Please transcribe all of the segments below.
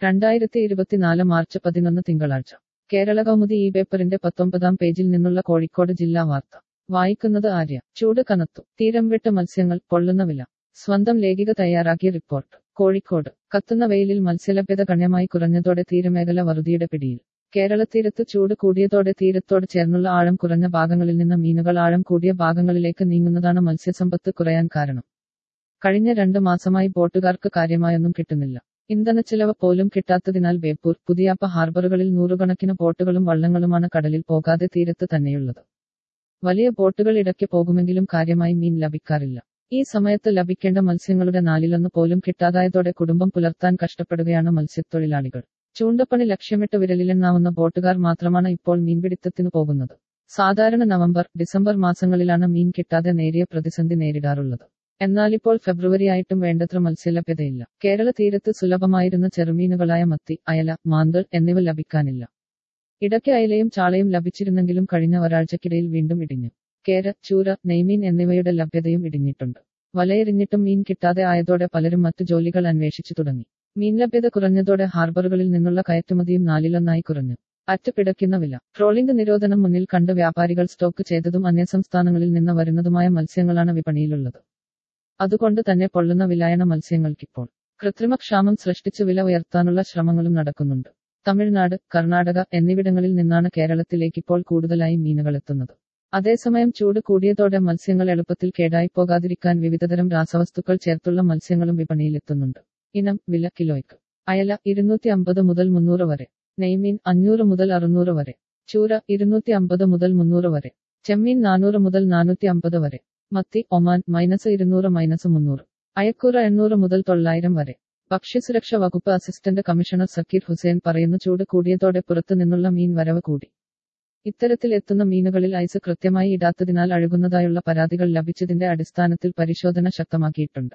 രണ്ടായിരത്തി ഇരുപത്തിനാല് മാർച്ച് പതിനൊന്ന് തിങ്കളാഴ്ച കേരള കൗമുദി ഈ പേപ്പറിന്റെ പത്തൊമ്പതാം പേജിൽ നിന്നുള്ള കോഴിക്കോട് ജില്ലാ വാർത്ത വായിക്കുന്നത് ആര്യ ചൂട് കനത്തു തീരം വിട്ട മത്സ്യങ്ങൾ പൊള്ളുന്ന വില സ്വന്തം ലേഖിക തയ്യാറാക്കിയ റിപ്പോർട്ട് കോഴിക്കോട് കത്തുന്ന വെയിലിൽ മത്സ്യലഭ്യത ഗണ്യമായി കുറഞ്ഞതോടെ തീരമേഖല വറുതിയുടെ പിടിയിൽ കേരളത്തീരത്ത് ചൂട് കൂടിയതോടെ തീരത്തോട് ചേർന്നുള്ള ആഴം കുറഞ്ഞ ഭാഗങ്ങളിൽ നിന്ന് മീനുകൾ ആഴം കൂടിയ ഭാഗങ്ങളിലേക്ക് നീങ്ങുന്നതാണ് മത്സ്യസമ്പത്ത് കുറയാൻ കാരണം കഴിഞ്ഞ രണ്ട് മാസമായി ബോട്ടുകാർക്ക് കാര്യമായൊന്നും കിട്ടുന്നില്ല ഇന്ധനച്ചിലവ് പോലും കിട്ടാത്തതിനാൽ ബേപ്പൂർ പുതിയാപ്പ ഹാർബറുകളിൽ നൂറുകണക്കിന് ബോട്ടുകളും വള്ളങ്ങളുമാണ് കടലിൽ പോകാതെ തീരത്ത് തന്നെയുള്ളത് വലിയ ബോട്ടുകൾ ഇടയ്ക്ക് പോകുമെങ്കിലും കാര്യമായി മീൻ ലഭിക്കാറില്ല ഈ സമയത്ത് ലഭിക്കേണ്ട മത്സ്യങ്ങളുടെ നാലിലൊന്ന് പോലും കിട്ടാതായതോടെ കുടുംബം പുലർത്താൻ കഷ്ടപ്പെടുകയാണ് മത്സ്യത്തൊഴിലാളികൾ ചൂണ്ടപ്പണി ലക്ഷ്യമിട്ട് വിരലിലെണ്ണാവുന്ന ബോട്ടുകാർ മാത്രമാണ് ഇപ്പോൾ മീൻപിടുത്തത്തിന് പോകുന്നത് സാധാരണ നവംബർ ഡിസംബർ മാസങ്ങളിലാണ് മീൻ കിട്ടാതെ നേരിയ പ്രതിസന്ധി നേരിടാറുള്ളത് എന്നാൽ ഇപ്പോൾ ഫെബ്രുവരി ആയിട്ടും വേണ്ടത്ര മത്സ്യലഭ്യതയില്ല കേരള തീരത്ത് സുലഭമായിരുന്ന ചെറുമീനുകളായ മത്തി അയല മാന്തൾ എന്നിവ ലഭിക്കാനില്ല ഇടയ്ക്ക് അയലയും ചാളയും ലഭിച്ചിരുന്നെങ്കിലും കഴിഞ്ഞ ഒരാഴ്ചക്കിടയിൽ വീണ്ടും ഇടിഞ്ഞു കേര ചൂര നെയ്മീൻ എന്നിവയുടെ ലഭ്യതയും ഇടിഞ്ഞിട്ടുണ്ട് വലയെറിഞ്ഞിട്ടും മീൻ കിട്ടാതെ ആയതോടെ പലരും മറ്റു ജോലികൾ അന്വേഷിച്ചു തുടങ്ങി മീൻ ലഭ്യത കുറഞ്ഞതോടെ ഹാർബറുകളിൽ നിന്നുള്ള കയറ്റുമതിയും നാലിലൊന്നായി കുറഞ്ഞു അറ്റുപിടയ്ക്കുന്ന വില ട്രോളിംഗ് നിരോധനം മുന്നിൽ കണ്ട് വ്യാപാരികൾ സ്റ്റോക്ക് ചെയ്തതും അന്യസംസ്ഥാനങ്ങളിൽ നിന്ന് വരുന്നതുമായ മത്സ്യങ്ങളാണ് വിപണിയിലുള്ളത് അതുകൊണ്ട് തന്നെ പൊള്ളുന്ന വിലായണ മത്സ്യങ്ങൾക്കിപ്പോൾ കൃത്രിമക്ഷാമം സൃഷ്ടിച്ച് വില ഉയർത്താനുള്ള ശ്രമങ്ങളും നടക്കുന്നുണ്ട് തമിഴ്നാട് കർണാടക എന്നിവിടങ്ങളിൽ നിന്നാണ് കേരളത്തിലേക്കിപ്പോൾ കൂടുതലായി മീനുകൾ എത്തുന്നത് അതേസമയം ചൂട് കൂടിയതോടെ മത്സ്യങ്ങൾ എളുപ്പത്തിൽ കേടായി പോകാതിരിക്കാൻ വിവിധതരം രാസവസ്തുക്കൾ ചേർത്തുള്ള മത്സ്യങ്ങളും വിപണിയിലെത്തുന്നുണ്ട് ഇനം വില കിലോയ്ക്ക് അയല ഇരുന്നൂറ്റി അമ്പത് മുതൽ മുന്നൂറ് വരെ നെയ്മീൻ അഞ്ഞൂറ് മുതൽ അറുന്നൂറ് വരെ ചൂര ഇരുന്നൂറ്റി അമ്പത് മുതൽ മുന്നൂറ് വരെ ചെമ്മീൻ നാനൂറ് മുതൽ നാനൂറ്റി അമ്പത് വരെ മത്തി ഒമാൻ മൈനസ് ഇരുന്നൂറ് മൈനസ് മുന്നൂറ് അയക്കൂറ എണ്ണൂറ് മുതൽ തൊള്ളായിരം വരെ ഭക്ഷ്യസുരക്ഷ വകുപ്പ് അസിസ്റ്റന്റ് കമ്മീഷണർ സക്കീർ ഹുസൈൻ പറയുന്നു ചൂട് കൂടിയതോടെ പുറത്തു നിന്നുള്ള മീൻ വരവ് കൂടി ഇത്തരത്തിൽ എത്തുന്ന മീനുകളിൽ ഐസ് കൃത്യമായി ഇടാത്തതിനാൽ അഴുകുന്നതായുള്ള പരാതികൾ ലഭിച്ചതിന്റെ അടിസ്ഥാനത്തിൽ പരിശോധന ശക്തമാക്കിയിട്ടുണ്ട്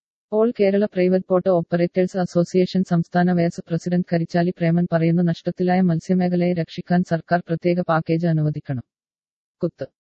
all Kerala private boat operators association സംസ്ഥാന വൈസ് പ്രസിഡന്റ് കരിച്ചാലി പ്രേമൻ പറയുന്നു നഷ്ടത്തിലായ മത്സ്യമേഖലയെ രക്ഷിക്കാൻ സർക്കാർ പ്രത്യേക പാക്കേജ് അനുവദിക്കണം കുത്ത്